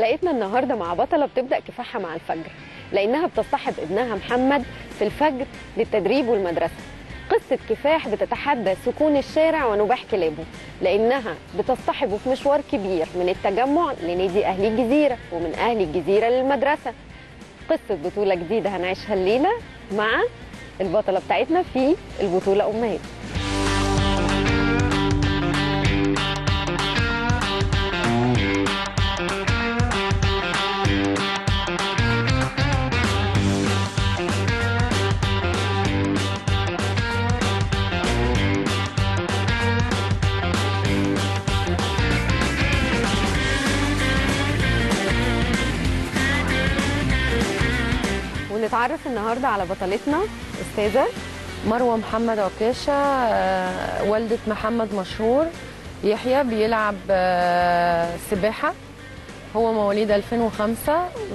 حلقتنا النهارده مع بطله بتبدا كفاحها مع الفجر لانها بتصطحب ابنها محمد في الفجر للتدريب والمدرسه قصة كفاح بتتحدى سكون الشارع ونباح كلابه لأنها بتصطحبه في مشوار كبير من التجمع لنادي أهلي الجزيرة ومن أهلي الجزيرة للمدرسة قصة بطولة جديدة هنعيشها الليلة مع البطلة بتاعتنا في البطولة أمهات ونتعرف النهارده على بطلتنا استاذه مروه محمد عكاشه آه، والده محمد مشهور يحيى بيلعب آه، سباحه هو مواليد 2005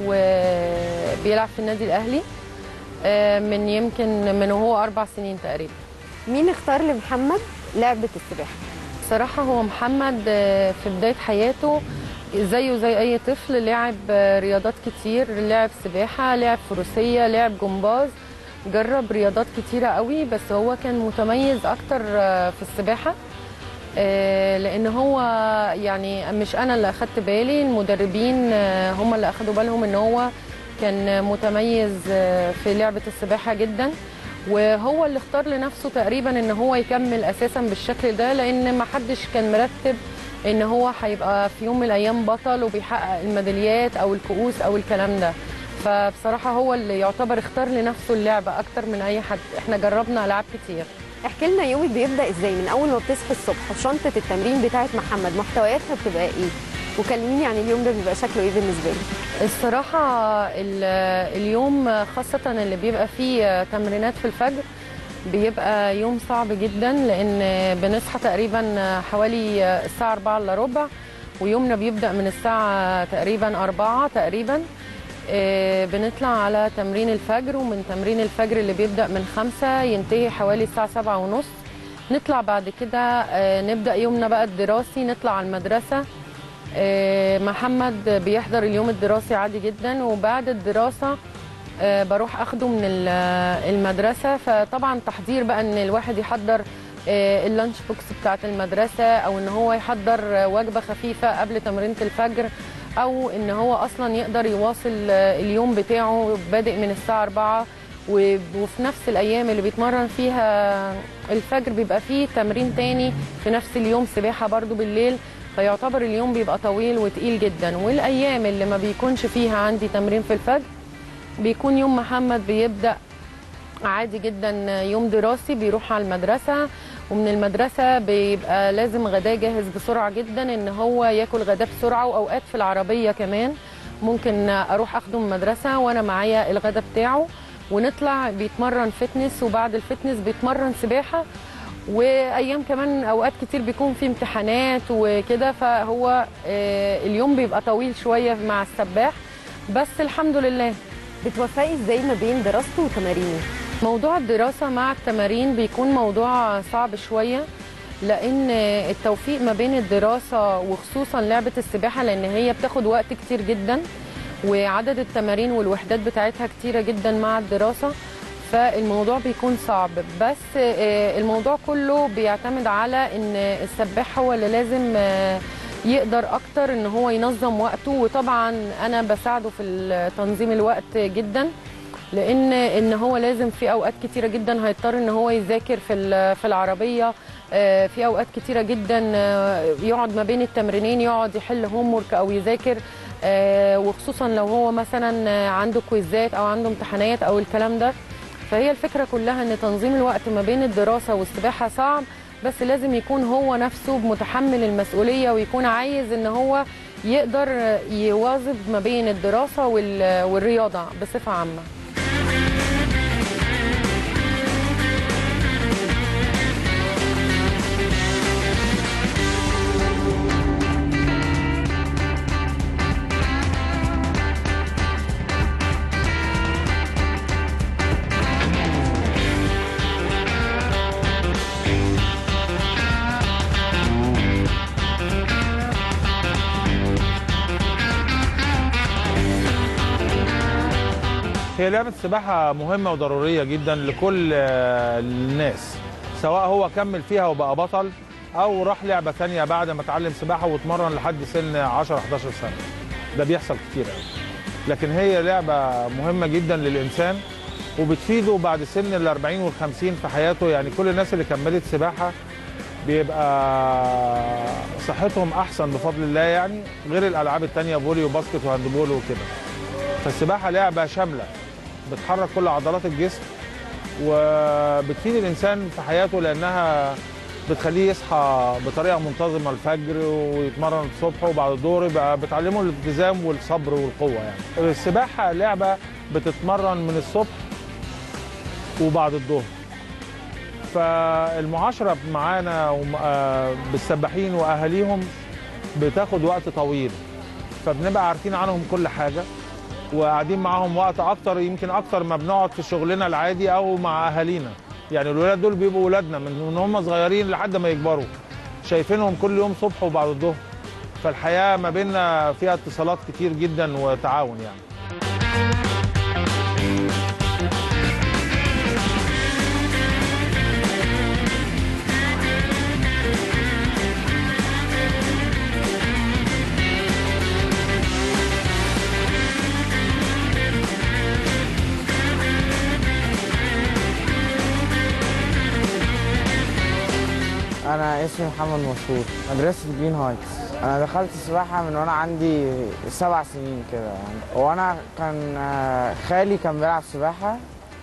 وبيلعب في النادي الاهلي آه، من يمكن من وهو اربع سنين تقريبا مين اختار لمحمد لعبه السباحه صراحة هو محمد آه، في بداية حياته زيه زي أي طفل لعب آه، رياضات كتير لعب سباحة لعب فروسية لعب جمباز جرب رياضات كتيرة قوي بس هو كان متميز أكتر آه، في السباحة آه، لأن هو يعني مش أنا اللي أخدت بالي المدربين آه، هم اللي أخدوا بالهم إن هو كان متميز آه، في لعبة السباحة جدا وهو اللي اختار لنفسه تقريبا ان هو يكمل اساسا بالشكل ده لان ما حدش كان مرتب ان هو هيبقى في يوم من الايام بطل وبيحقق الميداليات او الكؤوس او الكلام ده فبصراحه هو اللي يعتبر اختار لنفسه اللعبه اكتر من اي حد احنا جربنا العاب كتير احكي لنا يومك بيبدا ازاي من اول ما بتصحي الصبح وشنطه التمرين بتاعت محمد محتوياتها بتبقى ايه وكلميني عن اليوم ده بيبقى شكله ايه بالنسبه لي الصراحة ال- اليوم خاصة اللي بيبقى فيه تمرينات في الفجر بيبقى يوم صعب جدا لأن بنصحى تقريبا حوالي الساعة 4 إلا ربع ويومنا بيبدأ من الساعة تقريبا 4 تقريبا آه، بنطلع على تمرين الفجر ومن تمرين الفجر اللي بيبدأ من خمسة ينتهي حوالي الساعة سبعة ونص نطلع بعد كده آه، نبدأ يومنا بقى الدراسي نطلع على المدرسة آه، محمد بيحضر اليوم الدراسي عادي جدا وبعد الدراسة آه، بروح اخده من ال- المدرسة فطبعا تحضير بقى ان الواحد يحضر آه، اللانش بوكس بتاعت المدرسة او ان هو يحضر آه، وجبة خفيفة قبل تمرينة الفجر او ان هو اصلا يقدر يواصل آه، اليوم بتاعه بادئ من الساعة 4 و- وفي نفس الايام اللي بيتمرن فيها الفجر بيبقى فيه تمرين تاني في نفس اليوم سباحة برضو بالليل فيعتبر اليوم بيبقى طويل وتقيل جدا والايام اللي ما بيكونش فيها عندي تمرين في الفجر بيكون يوم محمد بيبدا عادي جدا يوم دراسي بيروح على المدرسه ومن المدرسه بيبقى لازم غداه جاهز بسرعه جدا ان هو ياكل غداه بسرعه واوقات في العربيه كمان ممكن اروح اخده من المدرسه وانا معايا الغدا بتاعه ونطلع بيتمرن فتنس وبعد الفتنس بيتمرن سباحه وايام كمان اوقات كتير بيكون في امتحانات وكده فهو آه، اليوم بيبقى طويل شويه مع السباح بس الحمد لله بتوفقي ازاي ما بين دراسته وتمارينه موضوع الدراسة مع التمارين بيكون موضوع صعب شوية لأن التوفيق ما بين الدراسة وخصوصا لعبة السباحة لأن هي بتاخد وقت كتير جدا وعدد التمارين والوحدات بتاعتها كتيرة جدا مع الدراسة فالموضوع بيكون صعب بس آه، الموضوع كله بيعتمد على ان السباح هو اللي لازم آه، يقدر اكتر ان هو ينظم وقته وطبعا انا بساعده في تنظيم الوقت جدا لان ان هو لازم في اوقات كتيره جدا هيضطر ان هو يذاكر في ال- في العربيه آه، في اوقات كتيره جدا آه، يقعد ما بين التمرينين يقعد يحل هوم ورك او يذاكر آه، وخصوصا لو هو مثلا آه، عنده كويزات او عنده امتحانات او الكلام ده فهي الفكره كلها ان تنظيم الوقت ما بين الدراسه والسباحه صعب بس لازم يكون هو نفسه متحمل المسؤوليه ويكون عايز ان هو يقدر يواظب ما بين الدراسه وال- والرياضه بصفه عامه هي لعبة السباحة مهمة وضرورية جدا لكل آه، الناس سواء هو كمل فيها وبقى بطل أو راح لعبة ثانية بعد ما اتعلم سباحة واتمرن لحد سن 10 11 سنة ده بيحصل كتير قوي لكن هي لعبة مهمة جدا للإنسان وبتفيده بعد سن ال 40 وال 50 في حياته يعني كل الناس اللي كملت سباحة بيبقى صحتهم أحسن بفضل الله يعني غير الألعاب التانية فولي وباسكت وهاندبول وكده فالسباحة لعبة شاملة بتحرك كل عضلات الجسم وبتفيد الإنسان في حياته لأنها بتخليه يصحى بطريقة منتظمة الفجر ويتمرن الصبح وبعد الظهر يبقى بتعلمه الالتزام والصبر والقوة يعني السباحة لعبة بتتمرن من الصبح وبعد الظهر فالمعاشرة معانا وم- آه بالسباحين وأهاليهم بتاخد وقت طويل فبنبقى عارفين عنهم كل حاجة وقاعدين معاهم وقت اكتر يمكن اكتر ما بنقعد في شغلنا العادي او مع اهالينا يعني الولاد دول بيبقوا ولادنا من من هم صغيرين لحد ما يكبروا شايفينهم كل يوم صبح وبعد الظهر فالحياه ما بيننا فيها اتصالات كتير جدا وتعاون يعني انا اسمي محمد مشهور مدرسه جرين هايتس انا دخلت السباحه من وانا عندي سبع سنين كده يعني وانا كان آه، خالي كان بيلعب سباحه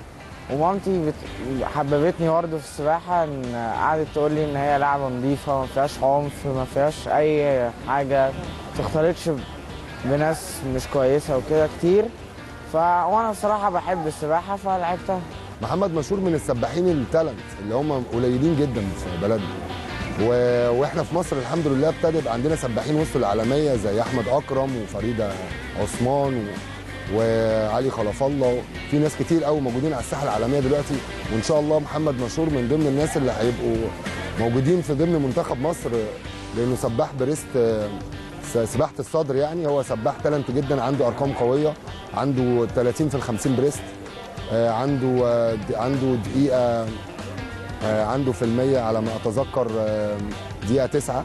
ومامتي بت... حببتني برضه في السباحه ان قعدت تقول لي ان هي لعبه نظيفه ما فيهاش عنف ما فيهاش اي حاجه ما تختلطش بناس مش كويسه وكده كتير ف وانا بصراحه بحب السباحه فلعبتها محمد مشهور من السباحين التالنت اللي هم قليلين جدا في بلدنا و... واحنا في مصر الحمد لله ابتدى يبقى عندنا سباحين وسط العالميه زي احمد اكرم وفريده عثمان و... وعلي خلف الله في ناس كتير قوي موجودين على الساحه العالميه دلوقتي وان شاء الله محمد مشهور من ضمن الناس اللي هيبقوا موجودين في ضمن منتخب مصر لانه سباح بريست آه، س- سباحه الصدر يعني هو سباح تالنت جدا عنده ارقام قويه عنده 30 في ال 50 بريست آه، عنده آه، د- عنده دقيقة آه، عنده في المية على ما أتذكر آه، دقيقة تسعة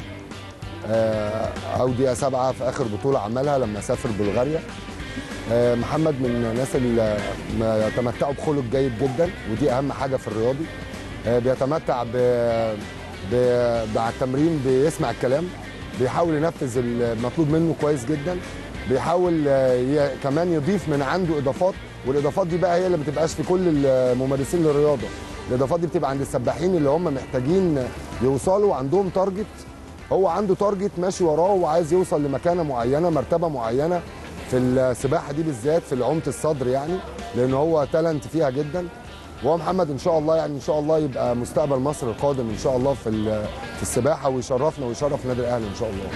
آه، أو دقيقة سبعة في آخر بطولة عملها لما سافر بلغاريا آه، محمد من الناس اللي ما يتمتعوا بخلق جيد جدا ودي أهم حاجة في الرياضي آه، بيتمتع ب... ب... مع التمرين بيسمع الكلام بيحاول ينفذ المطلوب منه كويس جدا بيحاول آه، ي... كمان يضيف من عنده اضافات والاضافات دي بقى هي اللي ما بتبقاش في كل الممارسين للرياضه الاضافات دي بتبقى عند السباحين اللي هم محتاجين يوصلوا عندهم تارجت هو عنده تارجت ماشي وراه وعايز يوصل لمكانه معينه مرتبه معينه في السباحه دي بالذات في العومه الصدر يعني لان هو تالنت فيها جدا وهو محمد ان شاء الله يعني ان شاء الله يبقى مستقبل مصر القادم ان شاء الله في ال- في السباحه ويشرفنا ويشرف نادي الاهلي ان شاء الله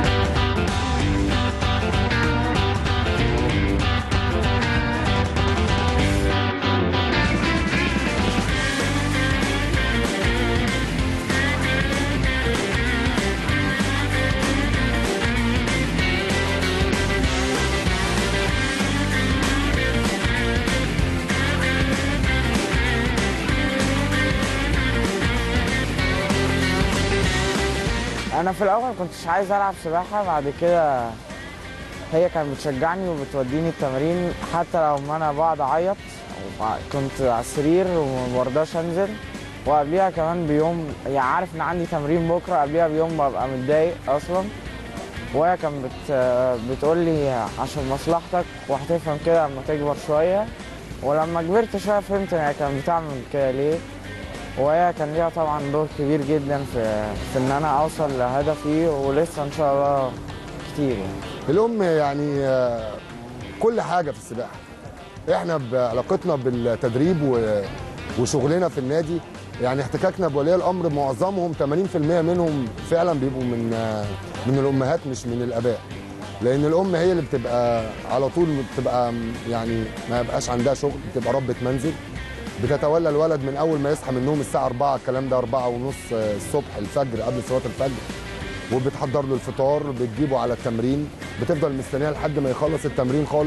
انا في الاول كنتش عايز العب سباحه بعد كده هي كانت بتشجعني وبتوديني التمرين حتى لو ما انا بقعد اعيط كنت على السرير وما برضاش انزل وقبليها كمان بيوم يعني عارف ان عندي تمرين بكره قبليها بيوم ببقى متضايق اصلا وهي كانت بت بتقول لي عشان مصلحتك وهتفهم كده لما تكبر شويه ولما كبرت شويه فهمت ان هي كانت بتعمل كده ليه وهي كان ليها طبعا دور كبير جدا في في ان انا اوصل لهدفي ولسه ان شاء الله كتير يعني الام يعني آه، كل حاجه في السباحه احنا بعلاقتنا بالتدريب و- وشغلنا في النادي يعني احتكاكنا بولي الامر معظمهم 80% منهم فعلا بيبقوا من آه، من الامهات مش من الاباء لان الام هي اللي بتبقى على طول بتبقى يعني ما يبقاش عندها شغل بتبقى ربة منزل بتتولى الولد من اول ما يصحى من النوم الساعه 4 الكلام ده 4 ونص الصبح الفجر قبل صلاه الفجر وبتحضر له الفطار بتجيبه على التمرين بتفضل مستنيه لحد ما يخلص التمرين خالص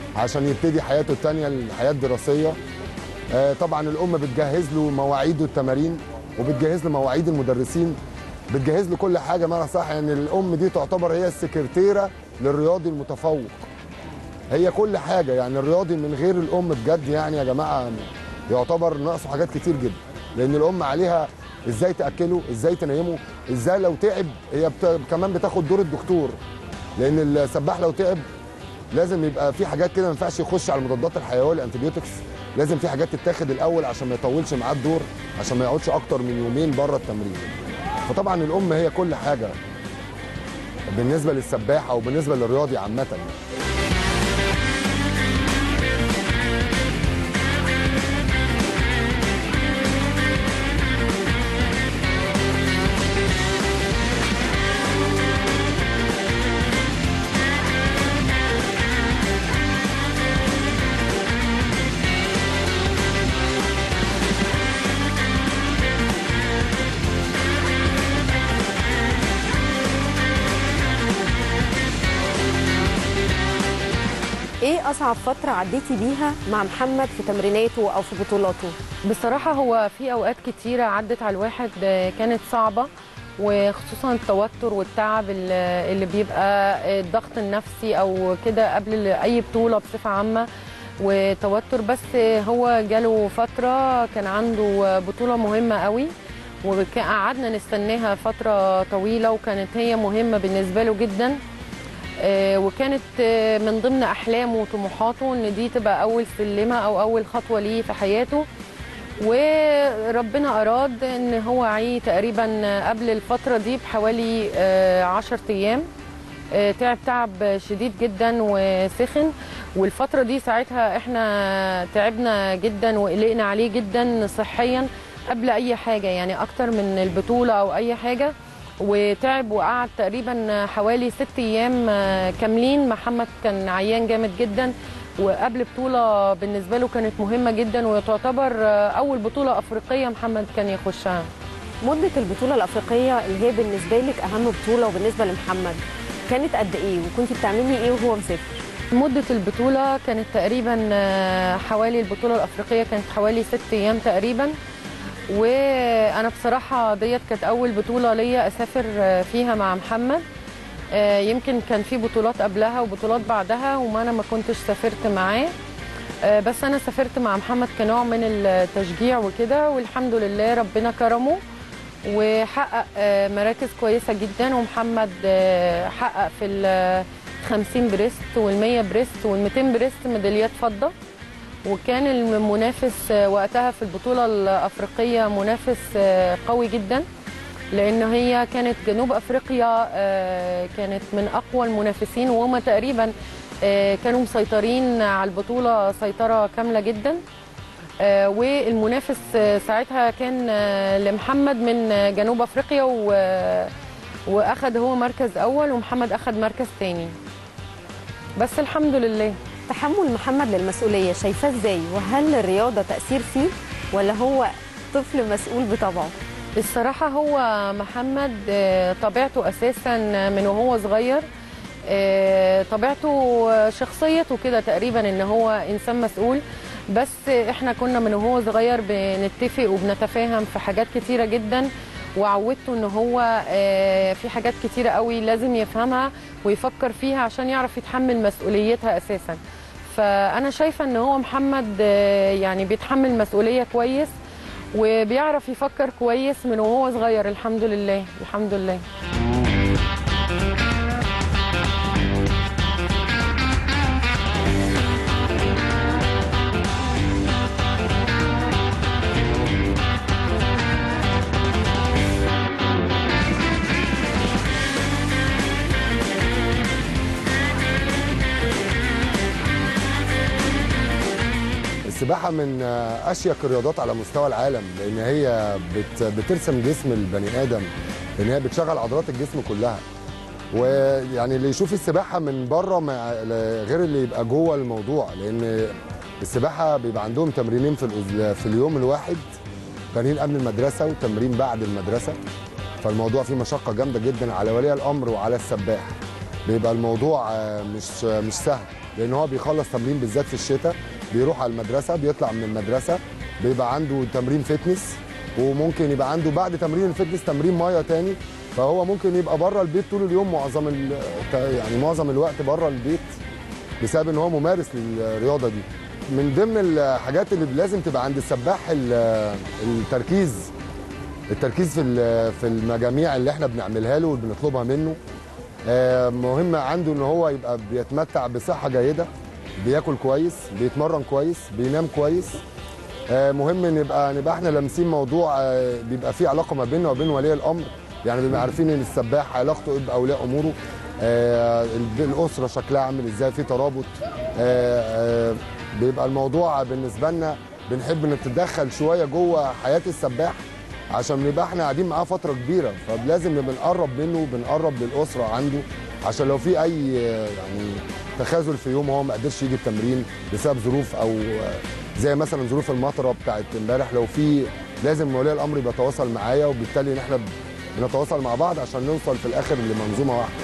عشان يبتدي حياته التانية الحياه الدراسيه آه، طبعا الام بتجهز له مواعيده التمارين وبتجهز له مواعيد المدرسين بتجهز له كل حاجه معنى صح يعني الام دي تعتبر هي السكرتيره للرياضي المتفوق هي كل حاجه يعني الرياضي من غير الام بجد يعني يا جماعه يعتبر ناقصه حاجات كتير جدا لان الام عليها ازاي تاكله ازاي تنيمه ازاي لو تعب هي بت... كمان بتاخد دور الدكتور لان السباح لو تعب لازم يبقى في حاجات كده ما ينفعش يخش على المضادات الحيويه الانتبيوتكس لازم في حاجات تتاخد الاول عشان ما يطولش معاه الدور عشان ما يقعدش اكتر من يومين بره التمرين فطبعا الام هي كل حاجه بالنسبه للسباح او بالنسبه للرياضي عامه ايه اصعب فتره عديتي بيها مع محمد في تمريناته او في بطولاته بصراحة هو في أوقات كتيرة عدت على الواحد آه، كانت صعبة وخصوصا التوتر والتعب ال- اللي بيبقى الضغط النفسي أو كده قبل أي بطولة بصفة عامة وتوتر بس هو جاله فترة كان عنده بطولة مهمة قوي وقعدنا نستناها فترة طويلة وكانت هي مهمة بالنسبة له جدا آه، وكانت آه، من ضمن أحلامه وطموحاته إن دي تبقى أول سلمة أو أول خطوة ليه في حياته وربنا أراد إن هو عي تقريبا قبل الفترة دي بحوالي آه، عشر أيام آه، تعب تعب شديد جدا وسخن والفترة دي ساعتها احنا تعبنا جدا وقلقنا عليه جدا صحيا قبل أي حاجة يعني أكتر من البطولة أو أي حاجة وتعب وقعد تقريبا حوالي ست أيام آه، كاملين محمد كان عيان جامد جدا وقبل بطولة بالنسبة له كانت مهمة جدا وتعتبر آه، أول بطولة أفريقية محمد كان يخشها مده البطوله الافريقيه اللي هي بالنسبه لك اهم بطوله وبالنسبه لمحمد كانت قد ايه وكنتي بتعملي ايه وهو مسافر مدة البطولة كانت تقريبا آه، حوالي البطولة الأفريقية كانت حوالي ست أيام تقريبا وأنا بصراحة ديت كانت أول بطولة ليا أسافر آه، فيها مع محمد آه، يمكن كان في بطولات قبلها وبطولات بعدها وما أنا ما كنتش سافرت معاه آه، بس أنا سافرت مع محمد كنوع من التشجيع وكده والحمد لله ربنا كرمه وحقق آه، مراكز كويسة جدا ومحمد آه، حقق في ال 50 بريست وال100 بريست وال200 بريست ميداليات فضة وكان المنافس آه، وقتها في البطولة الأفريقية منافس آه، قوي جدا لأن هي كانت جنوب أفريقيا آه، كانت من أقوى المنافسين وهم تقريبا آه، كانوا مسيطرين على البطولة سيطرة كاملة جدا آه، والمنافس آه، ساعتها كان آه، لمحمد من آه، جنوب افريقيا و واخد هو مركز اول ومحمد اخد مركز تاني بس الحمد لله تحمل محمد للمسؤوليه شايفاه ازاي وهل الرياضه تاثير فيه ولا هو طفل مسؤول بطبعه الصراحة هو محمد آه، طبيعته أساسا من وهو صغير آه، طبيعته آه، شخصيته كده تقريبا إن هو إنسان مسؤول بس إحنا كنا من وهو صغير بنتفق وبنتفاهم في حاجات كتيرة جدا وعودته إن هو آه، في حاجات كتيرة قوي لازم يفهمها ويفكر فيها عشان يعرف يتحمل مسؤوليتها أساسا فأنا شايفة إن هو محمد آه، يعني بيتحمل مسؤولية كويس وبيعرف يفكر كويس من وهو صغير الحمد لله الحمد لله السباحه من اشيك الرياضات على مستوى العالم لان هي بت بترسم جسم البني ادم لان هي بتشغل عضلات الجسم كلها ويعني اللي يشوف السباحه من بره مع- غير اللي يبقى جوه الموضوع لان السباحه بيبقى عندهم تمرينين في الأس- في اليوم الواحد تمرين قبل المدرسه وتمرين بعد المدرسه فالموضوع فيه مشقه جامده جدا على ولي الامر وعلى السباح بيبقى الموضوع آه، مش مش سهل لان هو بيخلص تمرين بالذات في الشتاء بيروح على المدرسه بيطلع من المدرسه بيبقى عنده تمرين فتنس وممكن يبقى عنده بعد تمرين الفتنس تمرين ميه تاني فهو ممكن يبقى بره البيت طول اليوم معظم ال- يعني معظم الوقت بره البيت بسبب ان هو ممارس للرياضه دي من ضمن الحاجات اللي لازم تبقى عند السباح ال- التركيز التركيز في ال- في المجاميع اللي احنا بنعملها له وبنطلبها منه آه، مهم عنده ان هو يبقى بيتمتع بصحه جيده بياكل كويس بيتمرن كويس بينام كويس آه، مهم نبقى نبقى احنا لامسين موضوع آه، بيبقى فيه علاقه ما بيننا وبين ولي الامر يعني بنبقى عارفين ان السباح علاقته ايه باولياء اموره آه، ال- الاسره شكلها عامل ازاي في ترابط آه، آه، بيبقى الموضوع بالنسبه لنا بنحب نتدخل شويه جوه حياه السباح عشان نبقى احنا قاعدين معاه فتره كبيره فلازم نبقى نقرب منه وبنقرب للاسره عنده عشان لو في اي آه، يعني تخاذل في يوم هو ما قدرش يجي التمرين بسبب ظروف او آه، زي مثلا ظروف المطره بتاعت امبارح لو في لازم ولي الامر يبقى يتواصل معايا وبالتالي ان احنا بنتواصل مع بعض عشان نوصل في الاخر لمنظومه واحده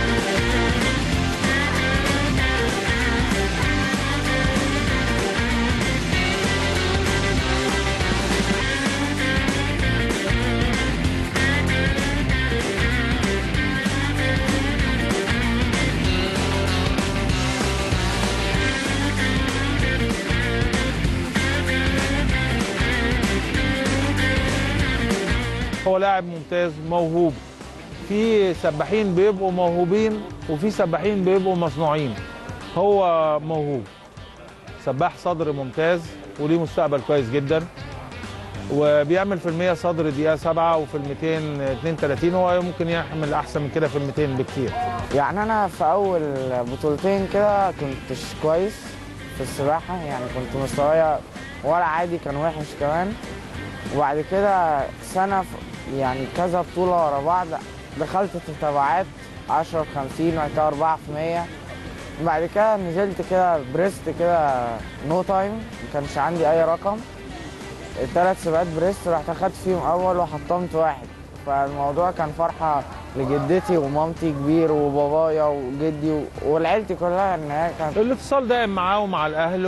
هو لاعب ممتاز موهوب في سباحين بيبقوا موهوبين وفي سباحين بيبقوا مصنوعين هو موهوب سباح صدر ممتاز وليه مستقبل كويس جدا وبيعمل في المية صدر دقيقة سبعة وفي الميتين اتنين تلاتين هو ممكن يعمل أحسن من كده في الميتين بكتير يعني انا في اول بطولتين كده كنتش كويس في السباحه يعني كنت مستوايا ولا عادي كان وحش كمان وبعد كده سنه ف- يعني كذا بطوله ورا بعض دخلت تتابعات 10 في 50 وبعد كده 4 في 100 بعد كده نزلت كده بريست كده نو تايم ما كانش عندي اي رقم الثلاث سباقات بريست رحت اخدت فيهم اول وحطمت واحد فالموضوع كان فرحه لجدتي ومامتي كبير وبابايا وجدي و- والعيلتي كلها ان هي كانت الاتصال دائم معاه ومع الاهل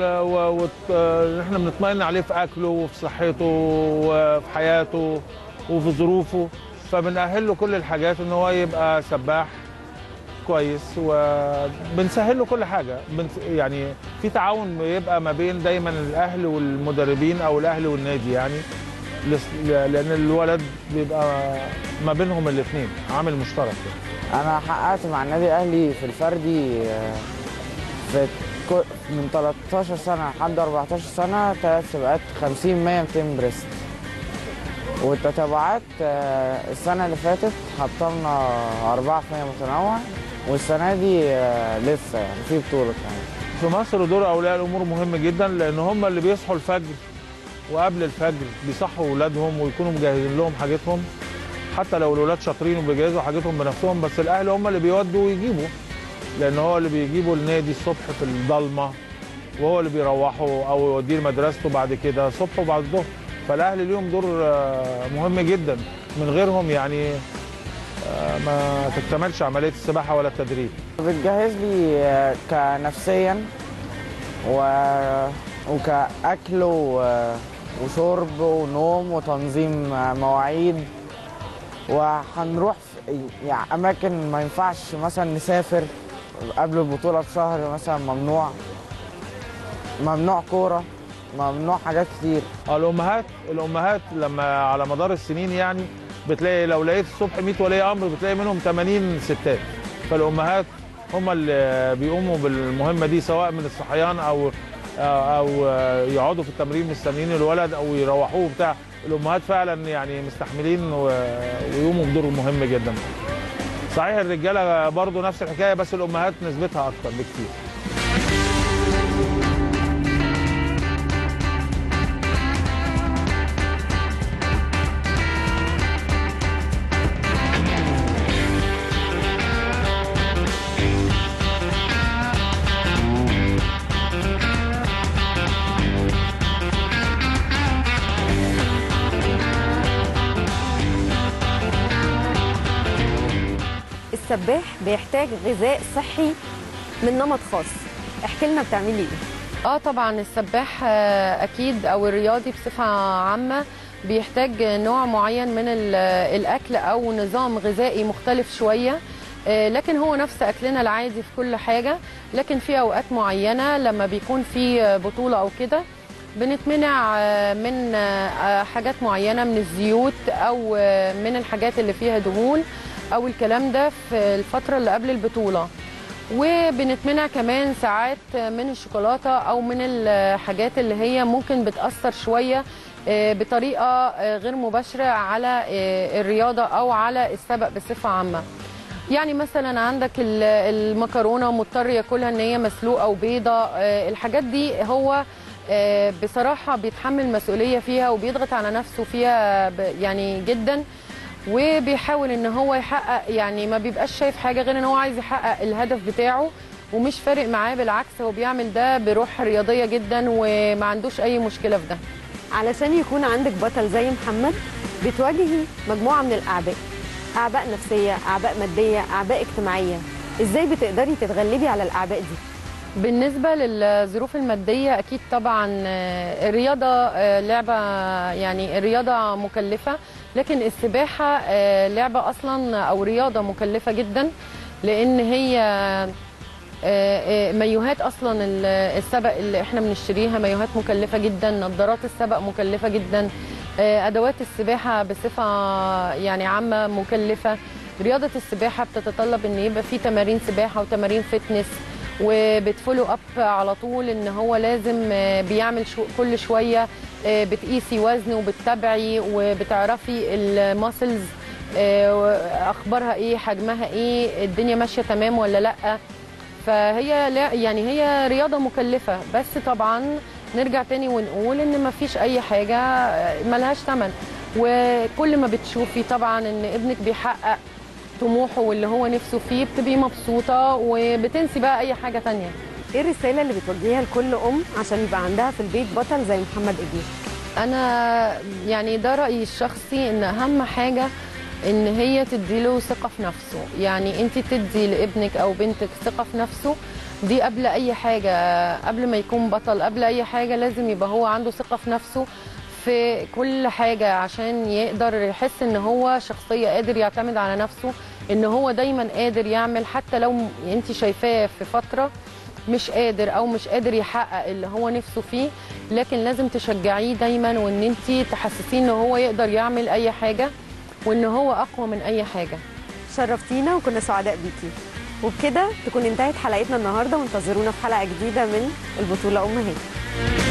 واحنا بنطمئن عليه في اكله وفي صحته وفي حياته وفي ظروفه فبنأهل له كل الحاجات ان هو يبقى سباح كويس وبنسهل له كل حاجه بنس يعني في تعاون بيبقى ما بين دايما الاهل والمدربين او الاهل والنادي يعني لس- لان الولد بيبقى ما بينهم الاثنين عامل مشترك يعني. انا حققت مع النادي الاهلي في الفردي آه، في كو- من 13 سنه لحد 14 سنه ثلاث سباقات 50 100 200 بريست والتتابعات آه، السنه اللي فاتت حطمنا 4 في 100 متنوع والسنه دي آه، لسه يعني في بطوله كمان في مصر دور اولياء الامور مهم جدا لان هم اللي بيصحوا الفجر وقبل الفجر بيصحوا اولادهم ويكونوا مجهزين لهم حاجتهم حتى لو الاولاد شاطرين وبيجهزوا حاجتهم بنفسهم بس الاهل هم اللي بيودوا ويجيبوا لان هو اللي بيجيبوا النادي الصبح في الضلمه وهو اللي بيروحوا او يوديه لمدرسته بعد كده الصبح وبعد الظهر فالاهل ليهم دور آه، مهم جدا من غيرهم يعني آه، ما تكتملش عمليه السباحه ولا التدريب بتجهز لي آه، كنفسيا و... وكأكل و... وشرب ونوم وتنظيم آه، مواعيد وهنروح في يعني أماكن ما ينفعش مثلا نسافر قبل البطولة بشهر مثلا ممنوع ممنوع كورة ممنوع حاجات كتير اه الامهات الامهات لما على مدار السنين يعني بتلاقي لو لقيت الصبح 100 ولي امر بتلاقي منهم 80 ستات فالامهات هم اللي بيقوموا بالمهمه دي سواء من الصحيان او او يقعدوا في التمرين مستنيين الولد او يروحوه بتاع الامهات فعلا يعني مستحملين و- ويقوموا بدور مهم جدا صحيح الرجاله برضو نفس الحكايه بس الامهات نسبتها اكتر بكتير السباح بيحتاج غذاء صحي من نمط خاص احكي لنا بتعملي ايه اه طبعا السباح آه، اكيد او الرياضي بصفه عامه بيحتاج نوع معين من ال- الاكل او نظام غذائي مختلف شويه آه، لكن هو نفس اكلنا العادي في كل حاجه لكن في اوقات معينه لما بيكون في بطوله او كده بنتمنع آه، من آه، حاجات معينه من الزيوت او آه، من الحاجات اللي فيها دهون او الكلام ده في الفتره اللي قبل البطوله وبنتمنع كمان ساعات من الشوكولاته او من الحاجات اللي هي ممكن بتاثر شويه آه، بطريقه آه، غير مباشره على آه، الرياضه او على السبق بصفه عامه يعني مثلا عندك ال- المكرونه مضطر ياكلها ان هي مسلوقه وبيضه آه، الحاجات دي هو آه، بصراحه بيتحمل مسؤوليه فيها وبيضغط على نفسه فيها ب- يعني جدا وبيحاول ان هو يحقق يعني ما بيبقاش شايف حاجه غير ان هو عايز يحقق الهدف بتاعه ومش فارق معاه بالعكس هو بيعمل ده بروح رياضيه جدا وما عندوش اي مشكله في ده علشان يكون عندك بطل زي محمد بتواجهي مجموعه من الاعباء اعباء نفسيه اعباء ماديه اعباء اجتماعيه ازاي بتقدري تتغلبي على الاعباء دي بالنسبة للظروف المادية أكيد طبعا آه، الرياضة آه، لعبة يعني الرياضة مكلفة لكن السباحة آه، لعبة أصلا أو رياضة مكلفة جدا لأن هي آه، آه، مايوهات أصلا ال- السبق اللي احنا بنشتريها مايوهات مكلفة جدا نظارات السبق مكلفة جدا آه، أدوات السباحة بصفة يعني عامة مكلفة رياضة السباحة بتتطلب ان يبقى في تمارين سباحة وتمارين فتنس وبتفولو اب على طول ان هو لازم آه، بيعمل شو كل شويه آه، بتقيسي وزن وبتتابعي وبتعرفي الماسلز اخبارها ايه حجمها ايه الدنيا ماشيه تمام ولا لا فهي لا يعني هي رياضه مكلفه بس طبعا نرجع تاني ونقول ان ما فيش اي حاجه آه، ملهاش ثمن وكل ما بتشوفي طبعا ان ابنك بيحقق طموحه واللي هو نفسه فيه بتبقي مبسوطه وبتنسي بقى اي حاجه تانية ايه الرساله اللي بتوجهيها لكل ام عشان يبقى عندها في البيت بطل زي محمد ابني انا يعني ده رايي الشخصي ان اهم حاجه ان هي تديله ثقه في نفسه يعني انت تدي لابنك او بنتك ثقه في نفسه دي قبل اي حاجه قبل ما يكون بطل قبل اي حاجه لازم يبقى هو عنده ثقه في نفسه في كل حاجه عشان يقدر يحس ان هو شخصيه قادر يعتمد على نفسه ان هو دايما قادر يعمل حتى لو انت شايفاه في فتره مش قادر او مش قادر يحقق اللي هو نفسه فيه لكن لازم تشجعيه دايما وان انت تحسسيه ان هو يقدر يعمل اي حاجه وان هو اقوى من اي حاجه شرفتينا وكنا سعداء بيكي وبكده تكون انتهت حلقتنا النهارده وانتظرونا في حلقه جديده من البطوله امهات